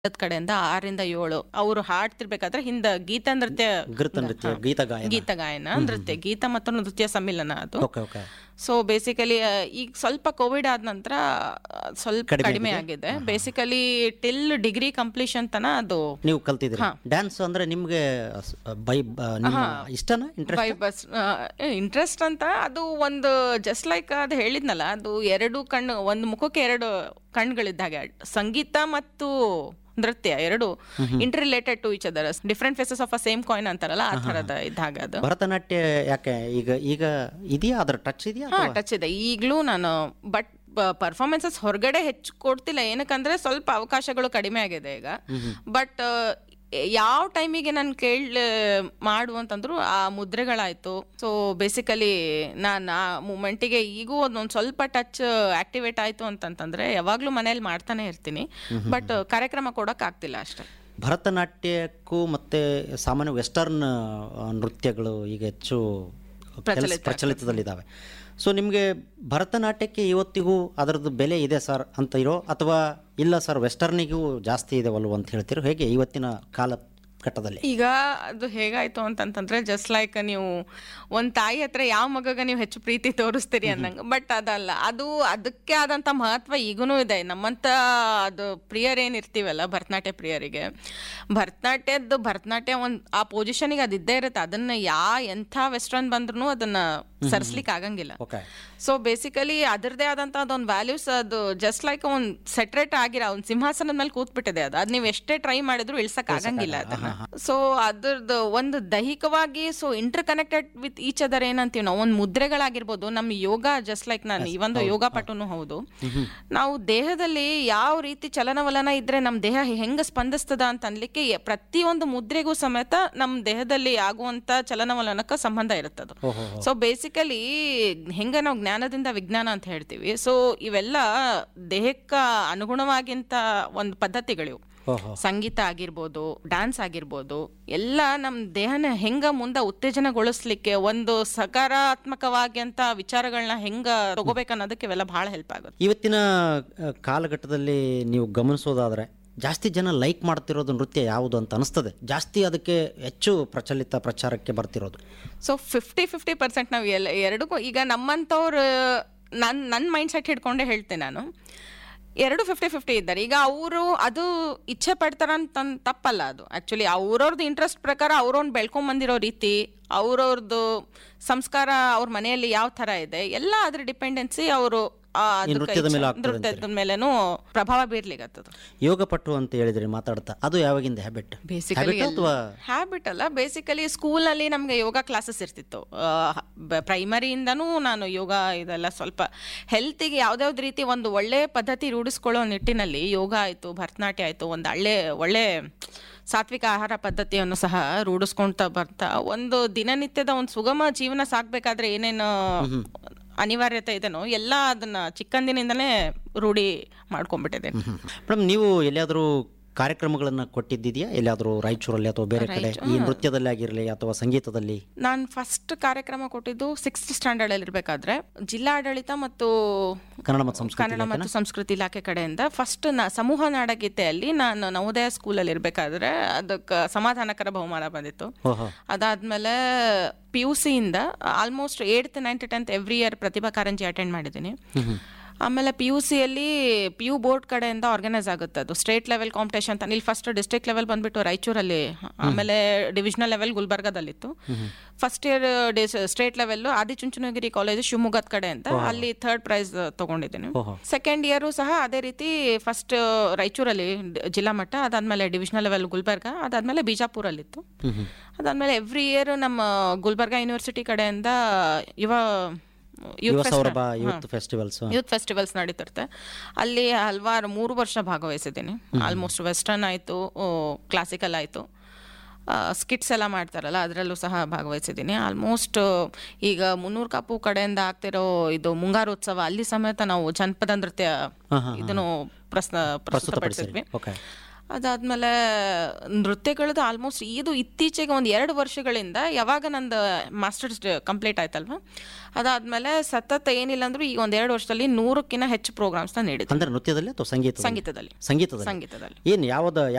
ಅದ್ ಕಡೆಯಿಂದ ಆರರಿಂದ ಏಳು ಅವರು ಹಾಡ್ತಿರ್ಬೇಕಾದ್ರೆ ಹಿಂದ ಗೀತ ನೃತ್ಯ ಗೀತ ನೃತ್ಯ ಗೀತ ಗಾಯನ ಗೀತ ಗಾಯನ ನೃತ್ಯ ಗೀತ ಮತ್ತು ನೃತ್ಯ ಸಮ್ಮಿಲನ ಅದು ಓಕೆ ಓಕೆ ಸೊ ಬೇಸಿಕಲಿ ಈಗ ಸ್ವಲ್ಪ ಕೋವಿಡ್ ಆದ ನಂತರ ಆ, ಸ್ವಲ್ಪ ಕಡಿಮೆ ಕಡಿಮೆ ಆಗಿದೆ ಬೇಸಿಕಲಿ ಟಿಲ್ ಡಿಗ್ರಿ ಕಂಪ್ಲೀಷನ್ ತನ ಅದು ನೀವು ಕಲ್ತಿದ್ರಿ ಡ್ಯಾನ್ಸ್ ಅಂದ್ರೆ ನಿಮ್ಗೆ ಸ್- ಬೈ ಬ- ನಿಮ್ಮ ಇಷ್ಟನಾ ಇಂಟ್ರೆಸ್ಟ್ ಬೈಬಸ್ ಇಂಟ್ರೆಸ್ಟ್ ಅಂತ ಅದು ಒಂದು ಜಸ್ಟ್ ಲೈಕ್ ಅದು ಹೇಳಿದ್ನಲ್ಲ ಅದು ಎರಡು ಕಣ್ಣು ಒಂದು ಮುಖಕ್ಕೆ ಎರಡು ಕಣ್ಗಳಿದ್ದ ಹಾಗೆ ಸಂಗೀತ ಮತ್ತು ನೃತ್ಯ ಎರಡು interrelated to each other different faces of a same coin ಅಂತಾರಲ್ಲ ಆ ಥರದ ಇದ್ದಾಗ ಅದು ಭರತನಾಟ್ಯ ಯಾಕೆ ಈಗ ಈಗ ಇದೆಯಾ ಅದ್ರ ಟಚ್ ಇದೆಯಾ ಹಾ ಟಚ್ ಇದೆ ಈಗಲೂ ನಾನು ಬಟ್ ಪರ್ಫಾರ್ಮೆನ್ಸಸ್ ಹೊರಗಡೆ ಹೆಚ್ಚು ಕೊಡ್ತಿಲ್ಲ ಏನಕ್ಕಂದ್ರೆ ಸ್ವಲ್ಪ ಅವಕಾಶಗಳು ಕಡಿಮೆ ಆಗಿದೆ ಈಗ ಬಟ್ ಯಾವ ಟೈಮಿಗೆ ನಾನು ಕೇಳ್ ಮಾಡು ಅಂತಂದ್ರು ಆ ಮುದ್ರೆಗಳಾಯ್ತು ಸೊ ಬೇಸಿಕಲಿ ನಾನು ಆ ಮೂಮೆಂಟಿಗೆ ಈಗೂ ಒಂದೊಂದು ಸ್ವಲ್ಪ ಟಚ್ ಆಕ್ಟಿವೇಟ್ ಆಯ್ತು ಅಂತಂತಂದ್ರೆ ಯಾವಾಗಲೂ ಮನೇಲಿ ಮಾಡ್ತಾನೆ ಇರ್ತೀನಿ ಬಟ್ ಕಾರ್ಯಕ್ರಮ ಕೊಡೋಕೆ ಆಗ್ತಿಲ್ಲ ಅಷ್ಟೇ ಭರತನಾಟ್ಯಕ್ಕೂ ಮತ್ತೆ ಸಾಮಾನ್ಯ ವೆಸ್ಟರ್ನ್ ನೃತ್ಯಗಳು ಈಗ ಹೆಚ್ಚು ಕೆಲಸ ಪ್ರಚಲಿತದಲ್ಲಿದ್ದಾವೆ ಸೊ ನಿಮಗೆ ಭರತನಾಟ್ಯಕ್ಕೆ ಇವತ್ತಿಗೂ ಅದರದ್ದು ಬೆಲೆ ಇದೆ ಸರ್ ಅಂತ ಇರೋ ಅಥವಾ ಇಲ್ಲ ಸರ್ ವೆಸ್ಟರ್ನಿಗೂ ಜಾಸ್ತಿ ಇದೆವಲ್ವ ಅಂತ ಹೇಳ್ತೀರೋ ಹೇಗೆ ಇವತ್ತಿನ ಕಾಲ ಘಟ್ಟದಲ್ಲಿ ಈಗ ಅದು ಹೇಗಾಯ್ತು ಅಂತಂತಂದ್ರೆ ಜಸ್ಟ್ ಲೈಕ್ ನೀವು ಒಂದ್ ತಾಯಿ ಹತ್ರ ಯಾವ ಮಗಗ ನೀವು ಹೆಚ್ಚು ಪ್ರೀತಿ ತೋರಿಸ್ತೀರಿ ಅನ್ನಂಗ ಬಟ್ ಅದಲ್ಲ ಅದು ಅದಕ್ಕೆ ಆದಂತ ಮಹತ್ವ ಈಗೂನು ಇದೆ ನಮ್ಮಂತ ಅದು ಪ್ರಿಯರ್ ಏನ್ ಇರ್ತೀವಲ್ಲ ಭರತನಾಟ್ಯ ಪ್ರಿಯರಿಗೆ ಭರತನಾಟ್ಯದ್ದು ಭರತನಾಟ್ಯ ಒಂದ್ ಆ ಪೊಸಿಷನಿಗೆ ಅದು ಇದ್ದೇ ಇರುತ್ತೆ ಅದನ್ನ ಯಾ ಎಂಥ ವೆಸ್ಟರ್ನ್ ಬಂದ್ರು ಅದನ್ನ ಸರಿಸ್ಲಿಕ್ಕೆ ಆಗಂಗಿಲ್ಲ ಓಕೆ ಸೊ ಬೇಸಿಕಲಿ ಅದರದೇ ಆದಂತ ಅದೊಂದು ವ್ಯಾಲ್ಯೂಸ್ ಅದು ಜಸ್ಟ್ ಲೈಕ್ ಒಂದು ಸೆಟ್ರೇಟ್ ಆಗಿರೋ ಒಂದು ಸಿಂಹಾಸನದ ಮೇಲೆ ಕೂತ್ಬಿಟ್ಟಿದೆ ಅದು ಅದು ನೀವು ಎಷ್ಟೇ ಟ್ರೈ ಮಾಡಿದ್ರು ಇಳ್ಸಕ್ ಆಗಂಗಿಲ್ಲ ಅದನ್ನ ಸೊ ಅದ್ರದ್ದು ಒಂದು ದೈಹಿಕವಾಗಿ so interconnected with each other ಏನಂತೀವಿ ನಾವು ಒಂದು ಮುದ್ರೆಗಳಾಗಿರ್ಬೋದು ನಮ್ಮ ಯೋಗ ಜಸ್ಟ್ ಲೈಕ್ ನಾನು ಈ ಒಂದು ಯೋಗ ಪಟುನು ಹೌದು ನಾವು ದೇಹದಲ್ಲಿ ಯಾವ ರೀತಿ ಚಲನವಲನ ಇದ್ರೆ ನಮ್ಮ ದೇಹ ಹೆಂಗ ಸ್ಪಂದಿಸ್ತದ ಅಂತ ಅನ್ಲಿಕ್ಕೆ ಎ- ಪ್ರತಿಯೊಂದು ಮುದ್ರೆಗೂ ಸಮೇತ ನಮ್ಮ ದೇಹದಲ್ಲಿ ಆಗುವಂತ ಚಲನವಲನಕ್ಕೆ ಸಂಬಂಧ ಇರುತ್ತದು ಸೊ ಬೇಸಿಕಲಿ ಹೆಂಗ ನಾವು ಜ್ಞಾನದಿಂದ ವಿಜ್ಞಾನ ಅಂತ ಹೇಳ್ತೀವಿ ಸೊ ಇವೆಲ್ಲ ದೇಹಕ್ಕ ಅನುಗುಣವಾಗಿಂತ ಒಂದು ಪದ್ಧತಿಗಳಿವು ಓಹೋ ಸಂಗೀತ ಆಗಿರ್ಬೋದು ಡ್ಯಾನ್ಸ್ ಆಗಿರ್ಬೋದು ಎಲ್ಲ ನಮ್ಮ ದೇಹನ ಹೆಂಗ ಮುಂದೆ ಉತ್ತೇಜನಗೊಳಿಸ್ಲಿಕ್ಕೆ ಒಂದು ಸಕಾರಾತ್ಮಕವಾಗಿ ಅಂತ ವಿಚಾರಗಳನ್ನ ಹೆಂಗ ತಗೋಬೇಕು ಅನ್ನೋದಕ್ಕೆ ಇವೆಲ್ಲ ಬಹಳ ಹೆಲ್ಪ್ ಆಗುತ್ತೆ ಇವತ್ತಿನ ಆ, ಕಾಲಘಟ್ಟದಲ್ಲಿ ನೀವು ಗಮನಿಸೋದಾದ್ರೆ ಜಾಸ್ತಿ ಜನ ಲೈಕ್ ಮಾಡ್ತಿರೋದು ನೃತ್ಯ ಯಾವುದು ಅಂತ ಅನಿಸ್ತದೆ ಜಾಸ್ತಿ ಅದಕ್ಕೆ ಹೆಚ್ಚು ಪ್ರಚಲಿತ ಪ್ರಚಾರಕ್ಕೆ ಬರ್ತಿರೋದು ಸೊ ಫಿಫ್ಟಿ ಫಿಫ್ಟಿ ಪರ್ಸೆಂಟ್ ನಾವು ಎಲ್ಲ ಎರಡಕ್ಕೂ ಈಗ ನಮ್ಮಂಥವ್ರು ನನ್ನ ನನ್ನ ಮೈಂಡ್ ಸೆಟ್ ಹಿಡ್ಕೊಂಡೇ ಹೇಳ್ತೇನೆ ನಾನು ಎರಡು ಫಿಫ್ಟಿ ಫಿಫ್ಟಿ ಇದ್ದಾರೆ ಈಗ ಅವರು ಅದು ಇಚ್ಛೆ ಪಡ್ತಾರಂತ ತಪ್ಪಲ್ಲ ಅದು ಆ್ಯಕ್ಚುಲಿ ಅವ್ರವ್ರದ್ದು ಇಂಟ್ರೆಸ್ಟ್ ಪ್ರಕಾರ ಅವ್ರವ್ನ ಬೆಳ್ಕೊಂಬಂದಿರೋ ರೀತಿ ಅವ್ರವ್ರದ್ದು ಸಂಸ್ಕಾರ ಅವ್ರ ಮನೆಯಲ್ಲಿ ಯಾವ ಥರ ಇದೆ ಎಲ್ಲ ಅದ್ರ ಡಿಪೆಂಡೆನ್ಸಿ ಅವರು ನೃತ್ಯದ ಮೇಲೆ ಆಗ್ತದೆ ನೃತ್ಯದ ಮೇಲೇನು ಪ್ರಭಾವ ಬೀರ್ಲಿಗತ್ತದು ಯೋಗ ಪಟ್ಟು ಅಂತ ಹೇಳಿದ್ರಿ ಮಾತಾಡ್ತಾ ಅದು ಯಾವಾಗಿಂದ ಹ್ಯಾಬಿಟ್ ಬೇಸಿಕಲಿ ಅಥವಾ ಹ್ಯಾಬಿಟ್ ಅಲ್ಲ ಬೇಸಿಕಲಿ ಸ್ಕೂಲಲ್ಲಿ ನಮಗೆ ಯೋಗ ಕ್ಲಾಸಸ್ ಇರ್ತಿತ್ತು ಪ್ರೈಮರಿಯಿಂದನೂ ನಾನು ಯೋಗ ಇದೆಲ್ಲ ಸ್ವಲ್ಪ ಹೆಲ್ತಿಗೆ ಯಾವ್ದಾವ್ದು ರೀತಿ ಒಂದು ಒಳ್ಳೆ ಪದ್ಧತಿ ರೂಢಿಸ್ಕೊಳ್ಳೋ ನಿಟ್ಟಿನಲ್ಲಿ ಯೋಗ ಆಯಿತು ಭರತನಾಟ್ಯ ಆಯಿತು ಒಂದು ಒಳ್ಳೆ ಒಳ್ಳೆ ಸಾತ್ವಿಕ ಆಹಾರ ಪದ್ಧತಿಯನ್ನು ಸಹ ರೂಢಿಸ್ಕೊಳ್ತಾ ಬರ್ತಾ ಒಂದು ದಿನನಿತ್ಯದ ಒಂದು ಸುಗಮ ಜೀವನ ಸಾಕ್ಬೇಕಾದ್ರೆ ಏನೇನು ಅನಿವಾರ್ಯತೆ ಇದೆನೋ ಎಲ್ಲ ಅದನ್ನ ಚಿಕ್ಕಂದಿನಿಂದನೇ ರೂಢಿ ಮಾಡ್ಕೊಂಡ್ಬಿಟ್ಟಿದೆ ಮೇಡಮ್ ನೀವು ಎಲ್ಲಿಯಾದರೂ ಕಾರ್ಯಕ್ರಮಗಳನ್ನು ಕೊಟ್ಟಿದ್ದಿದೆಯಾ ಎಲ್ಲಿಯಾದರೂ ರಾಯಚೂರಲ್ಲಿ ಅಥವಾ ಬೇರೆ ಕಡೆ ಈ ನೃತ್ಯದಲ್ಲಿ ಆಗಿರಲಿ ಅಥವಾ ಸಂಗೀತದಲ್ಲಿ ನಾನು ಫಸ್ಟ್ ಕಾರ್ಯಕ್ರಮ ಕೊಟ್ಟಿದ್ದು ಸಿಕ್ಸ್ತ್ ಸ್ಟ್ಯಾಂಡರ್ಡ್ ಅಲ್ಲಿ ಇರಬೇಕಾದ್ರೆ ಜಿಲ್ಲಾಡಳಿತ ಮತ್ತು ಕನ್ನಡ ಮತ್ತು ಸಂಸ್ಕೃತಿ ಕನ್ನಡ ಮತ್ತು ಸಂಸ್ಕೃತಿ ಇಲಾಖೆ ಕಡೆಯಿಂದ ಫಸ್ಟ್ ನ ಸಮೂಹ ನಾಡಗೀತೆಯಲ್ಲಿ ನಾನು ನವೋದಯ ಸ್ಕೂಲಲ್ಲಿ ಇರಬೇಕಾದ್ರೆ ಅದಕ್ಕೆ ಸಮಾಧಾನಕರ ಬಹುಮಾನ ಬಂದಿತ್ತು ಓಹೋ ಅದಾದ್ಮೇಲೆ ಪಿ ಯು ಸಿಯಿಂದ almost eighth ninth tenth every year Pratibha Karanji attend ಮಾಡಿದ್ದೀನಿ ಆಮೇಲೆ ಪಿ ಯು ಸಿಯಲ್ಲಿ ಪಿ ಯು ಬೋರ್ಡ್ ಕಡೆಯಿಂದ ಆರ್ಗನೈಸ್ ಆಗುತ್ತೆ ಅದು ಸ್ಟೇಟ್ ಲೆವೆಲ್ ಕಾಂಪಿಟೇಷನ್ ಅಂತ ಇಲ್ಲಿ ಫಸ್ಟ್ ಡಿಸ್ಟ್ರಿಕ್ಟ್ ಲೆವೆಲ್ ಬಂದ್ಬಿಟ್ಟು ರಾಯಚೂರಲ್ಲಿ ಆಮೇಲೆ ಡಿವಿಷನಲ್ ಲೆವೆಲ್ ಗುಲ್ಬರ್ಗಾದಲ್ಲಿತ್ತು first year state level Adichunchanagiri college ಶಿವಮೊಗ್ಗದ ಕಡೆ ಅಂತ ಅಲ್ಲಿ ಥರ್ಡ್ ಪ್ರೈಸ್ ತಗೊಂಡಿದ್ದೀನಿ ಓಹೋ. ಸೆಕೆಂಡ್ ಇಯರು ಸಹ ಅದೇ ರೀತಿ ಫಸ್ಟ್ ರಾಯಚೂರಲ್ಲಿ ಡ್- ಜಿಲ್ಲಾ ಮಟ್ಟ ಅದಾದ್ಮೇಲೆ ಡಿವಿಷನಲ್ ಲೆವೆಲ್ ಗುಲ್ಬರ್ಗ ಅದಾದ್ಮೇಲೆ ಬಿಜಾಪುರಲ್ಲಿತ್ತು ಅದಾದ್ಮೇಲೆ ಎವ್ರಿ ಇಯರ್ ನಮ್ಮ ಗುಲ್ಬರ್ಗ ಯೂನಿವರ್ಸಿಟಿ ಕಡೆಯಿಂದ ಯುವ ಯುವ ಯೂತ್ ಸೌರಭ ಯೂತ್ ಫೆಸ್ಟಿವಲ್ಸ್ ಯೂತ್ ಫೆಸ್ಟಿವಲ್ಸ್ ನಡೀತಿರುತ್ತೆ ಅಲ್ಲಿ ಹಲವಾರು ಮೂರು ವರ್ಷ ಭಾಗವಹಿಸಿದ್ದೀನಿ ಆಲ್ಮೋಸ್ಟ್ ವೆಸ್ಟರ್ನ್ ಆಯಿತು ಕ್ಲಾಸಿಕಲ್ ಆಯಿತು ಸ್ಕಿಟ್ಸ್ ಎಲ್ಲ ಮಾಡ್ತಾರಲ್ಲ ಅದರಲ್ಲೂ ಸಹ ಭಾಗವಹಿಸಿದ್ದೀನಿ ಆಲ್ಮೋಸ್ಟ್ ಈಗ ಮುನ್ನೂರು ಕಾಪು ಕಡೆಯಿಂದ ಆಗ್ತಿರೋ ಇದು ಮುಂಗಾರೋತ್ಸವ ಅಲ್ಲಿ ಸಮೇತ ನಾವು ಜನಪದ ನೃತ್ಯ ಇದನ್ನು ಪ್ರಸ್ತ ಪ್ರಸ್ತುತಪಡಿಸಿದ್ವಿ ಓಕೆ ಅದಾದ್ಮೇಲೆ ನೃತ್ಯಗಳದ್ದು ಆಲ್ಮೋಸ್ಟ್ ಇದು ಇತ್ತೀಚೆಗೆ ಒಂದು ಎರಡು ವರ್ಷಗಳಿಂದ ಯಾವಾಗ ನಂದು ಮಾಸ್ಟರ್ಸ್ ಕಂಪ್ಲೀಟ್ ಆಯ್ತಲ್ವಾ ಅದಾದ್ಮೇಲೆ ಸತತ ಏನಿಲ್ಲ ಅಂದ್ರೂ ಈಗ ಒಂದು ಎರಡು ವರ್ಷದಲ್ಲಿ ನೂರಕ್ಕಿಂತ ಹೆಚ್ಚು ಪ್ರೋಗ್ರಾಮ್ಸ್ನ ನೀಡಿದ್ದೆ ಅಂದ್ರೆ ನೃತ್ಯದಲ್ಲಿ ಅಥವಾ ಸಂಗೀತ ಸಂಗೀತದಲ್ಲಿ ಸಂಗೀತದಲ್ಲಿ ಸಂಗೀತದಲ್ಲಿ ಏನು ಯಾವ್ದು